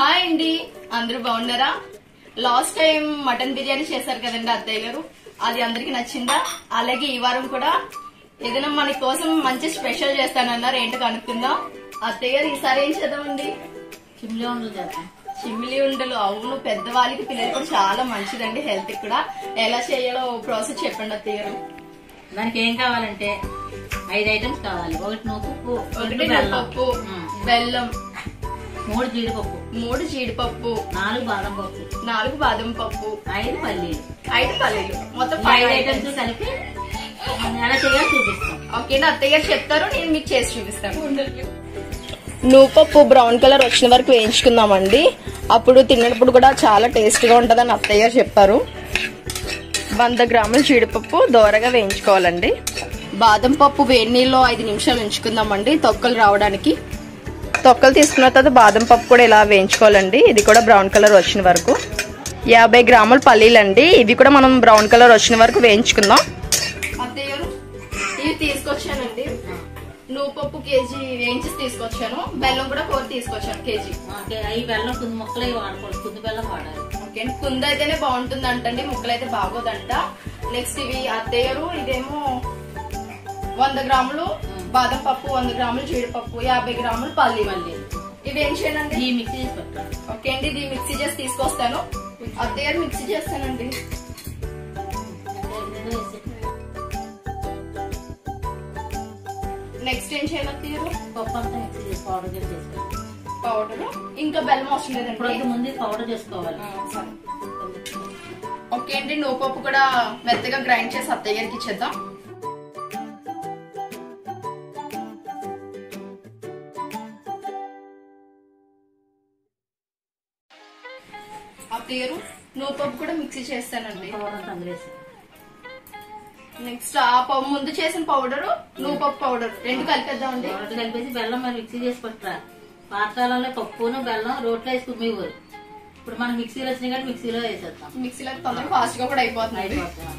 Hi అండి అందరూ బాగున్నారా లాస్ట్ టైం మటన్ బిర్యానీ చేశారు కదండి అత్తయ్య గారు అది అందరికి నచ్చిందా అలాగే ఈ వారం కూడా ఏదైనా మన కోసం మంచి స్పెషల్ చేస్తానన్నారు ఏంటో కనుక్కుందాం అత్తయ్య గారు ఈసారి ఏం చేద్దామండి చిమ్లీ ఉండలు చేద్దాం చిమ్మిలి ఉండలు అవును పెద్దవాళ్ళకి పిల్లలు కూడా చాలా మంచిదండి హెల్త్ కూడా ఎలా చేయాలో ప్రాసెస్ చెప్పండి అత్తయ్య గారు దానికి ఏం కావాలంటే ఐదు ఐటమ్స్ కావాలి ఒకటి నువ్వు ఒకటి బెల్లం పప్పు ఉమ్. బెల్లం మూడు జీడిపప్పు మూడు జీడిపప్పు నాలుగు బాదం పప్పు నాలుగు బాదం పప్పు ఐదు పల్లీలు ఐదు పల్లీలు మొత్తం ఈ ఫైవ్ ఐదు ఐటమ్స్ ఐటమ్స్ కలిపి ఎలా చేయాలో చూపిస్తాం ఓకేనా అత్తయ్య గారు చెప్తారు నేను మీకు చేసి చూపిస్తాను నూపప్పు బ్రౌన్ కలర్ వచ్చిన వరకు వేయించుకుందామండి అప్పుడు తిన్నప్పుడు కూడా చాలా టేస్ట్గా ఉంటుందని అత్తయ్య గారు చెప్పారు వంద గ్రాముల జీడిపప్పు దోరగా వేయించుకోవాలండి బాదం పప్పు వేడి నీళ్ళలో ఐదు నిమిషాలు ఉంచుకుందామండి తొక్కలు రావడానికి తొక్కలు తీసుకున్న తర్వాత బాదం పప్పు కూడా ఇలా వేయించుకోవాలండి ఇది కూడా బ్రౌన్ కలర్ వచ్చిన వరకు యాభై గ్రాముల పల్లీలండి ఇవి కూడా మనం బ్రౌన్ కలర్ వచ్చిన వరకు వేయించుకుందాం అత్తయ్య గారు ఇవి తీసుకొచ్చానండి నువ్వుపప్పు కేజీ వేయించి తీసుకొచ్చాను బెల్లం కూడా కూర తీసుకొచ్చాను కేజీ ఓకే అవి బెల్లం కుంది ముక్కలు అవి వాడుకోవాలి కుంది బెల్లం వాడాలి ఓకే కుంద అయితేనే బాగుంటుంది అంటండి ముక్కలు అయితే బాగోదంట నెక్స్ట్ ఇవి అత్తయ్య గారు ఇదేమో వంద గ్రాములు బాదం పప్పు వంద గ్రాములు జీడిపప్పు యాభై గ్రాములు పల్లి మళ్ళీ ఇవి ఏం చేయాలండి ఈ మిక్సీ చేసి పెట్టాలి ఓకే అండి ఇది మిక్సీ చేసి తీసుకొస్తాను అత్తయ్య గారు మిక్సీ చేస్తానండి ఇందులో వేసి నెక్స్ట్ ఏం చేయాలి అత్తయ్య గారు పప్పు అంతా మిక్సీ చేసి పౌడర్ చేసి చేసుకోవాలి పౌడర్ ఇంకా బెల్లం అవసరం ఇప్పుడు లేదండి ముందు పౌడర్ చేసుకోవాలి ఆ, సరే. ఓకే అండి నువ్వుపప్పు కూడా మెత్తగా గ్రైండ్ చేసి అత్తయ్య గారికి ఇచ్చేద్దాం అత్తయ్య గారు నువ్వుపప్పు కూడా మిక్సీ చేస్తానండి పౌడర్ అంతా అందులో వేసి నెక్స్ట్ ఆ పప్పు ముందు చేసిన పౌడర్ నువ్వుపప్పు పౌడర్ రెండు కలిపేద్దామండి పౌడర్ కలిపేసి బెల్లం మరి మిక్సీ చేసి పట్టరా పాతకాలంలో పప్పును బెల్లం రోట్లో వేసి కుమ్మేవారు ఇప్పుడు మనం మిక్సీలో వచ్చినాయి కానీ మిక్సీలో వేసేస్తాం మిక్సీలో తొందరగా ఫాస్ట్ గా కూడా అయిపోతుంది అయిపోతాం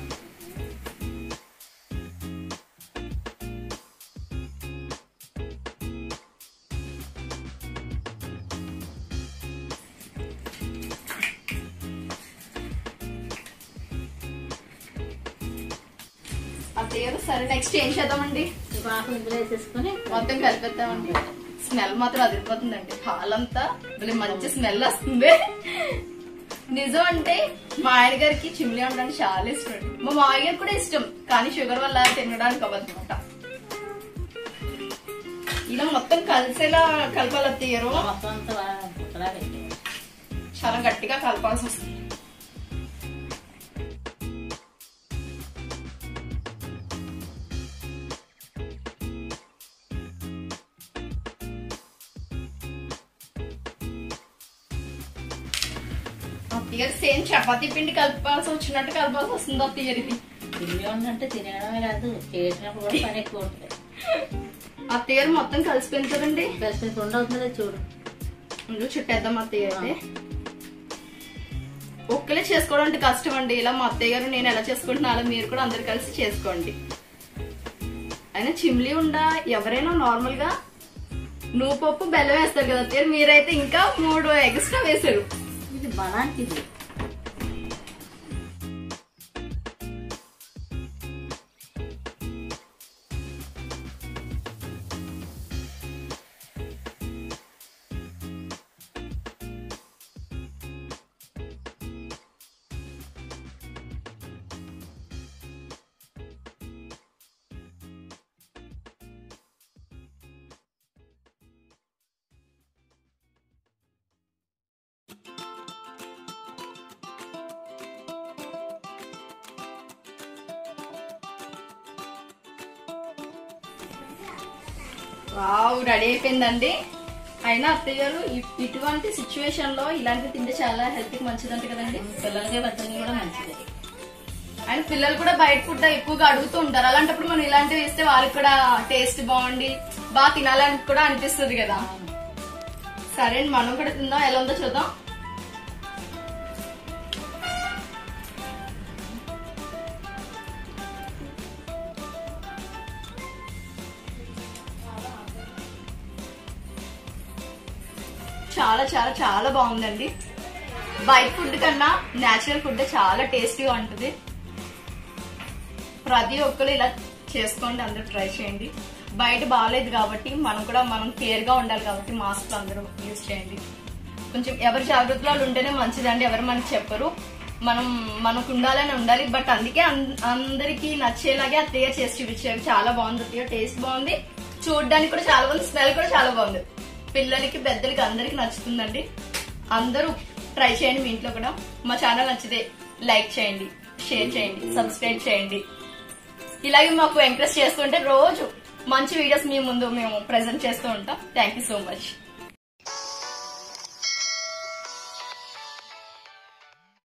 అత్తయ్య గారు సరే నెక్స్ట్ ఏం చేద్దామండి ఈ పాకు ఇందులో వేసేసుకుని మొత్తం కలిపేద్దామండి స్మెల్ మాత్రం అదిరిపోతుందండి పాలంతా మళ్ళీ మంచి స్మెల్ వస్తుంది నిజం అంటే మా ఆయన గారికి చిమ్లీ ఉండడానికి చాలా ఇష్టం అండి. మా మామయ్య గారికి కూడా ఇష్టం కానీ షుగర్ వల్ల తినడానికి అవ్వదన్నమాట ఇలా మొత్తం కలిసేలా కలపాలి అత్తయ్యారు మొత్తం అంతా బాగా ముక్కలా పెట్టేయాలి. చాలా గట్టిగా కలపాల్సి వస్తుంది అత్తయ్యారు సేమ్ చపాతీ పిండి కలపాల్సి వచ్చినట్టు కలపాల్సి వస్తుంది అత్తయ్యారు ఇది తిండి ఉందంటే తినడమే కాదు చేసినప్పుడు కూడా పని ఎక్కువ ఉంటుంది అత్తయ్యారు మొత్తం కలిసిపోయిన కదండి కలిసి రెండు అవుతుందో చూడు ముందు చుట్టేద్దాం అత్తయ్య అయితే ఒక్కలే చేసుకోవడం అంటే కష్టం అండి ఇలా మా అత్తయ్య గారు నేను ఎలా చేసుకుంటున్నా అలా మీరు కూడా అందరు కలిసి చేసుకోండి అయినా చిమ్లీ ఉండ ఎవరైనా నార్మల్ గా నువ్వు పప్పు బెల్లం వేస్తారు కదా అత్తయ్య మీరైతే ఇంకా మూడు ఎక్స్ట్రా వేశారు ఇది బలానికి ఇది వావ్ రెడీ అయిపోయిందండి అయినా అత్తయ్య గారు ఇ- ఇటువంటి సిచ్యువేషన్ లో ఇలాంటివి తింటే చాలా హెల్త్ కి మంచిదంట కదండి పిల్లలకి పెద్దలకి కూడా మంచిది అండ్ పిల్లలు కూడా బయట ఫుడ్ ఎక్కువగా అడుగుతూ ఉంటారు అలాంటప్పుడు మనం ఇలాంటివి ఇస్తే వాళ్ళకి కూడా టేస్ట్ బాగుండి బాగా తినాలని కూడా అనిపిస్తుంది కదా సరే అండి మనం కూడా తిందాం ఎలా ఉందో చూద్దాం చాలా చాలా చాలా బాగుందండి బయట ఫుడ్ కన్నా నేచురల్ ఫుడ్ చాలా టేస్టీగా ఉంటుంది ప్రతి ఒక్కరు ఇలా చేసుకోండి అందరూ ట్రై చేయండి బయట బాగాలేదు కాబట్టి మనం కూడా మనం కేర్ గా ఉండాలి కాబట్టి మాస్క్ అందరూ యూజ్ చేయండి కొంచెం ఎవరి జాగ్రత్తలు ఉంటేనే మంచిదండి ఎవరు మనకి చెప్పరు మనం మనకు ఉండాలని ఉండాలి బట్ అందుకే అం- అందరికీ నచ్చేలాగే అత్తయ్య చేసి చూపించారు చాలా బాగుంది అత్తయ్య టేస్ట్ బాగుంది చూడడానికి కూడా చాలా బాగుంది స్మెల్ కూడా చాలా బాగుంది పిల్లలకి పెద్దలకి అందరికి నచ్చుతుందండి అందరూ ట్రై చేయండి మీ ఇంట్లో కూడా మా ఛానల్ నచ్చితే లైక్ చేయండి షేర్ చేయండి సబ్స్క్రైబ్ చేయండి ఇలాగే మాకు ఎంకరేజ్ చేస్తుంటే రోజు మంచి వీడియోస్ మీ ముందు మేము ప్రెజెంట్ చేస్తూ ఉంటాం థ్యాంక్ యూ సో మచ్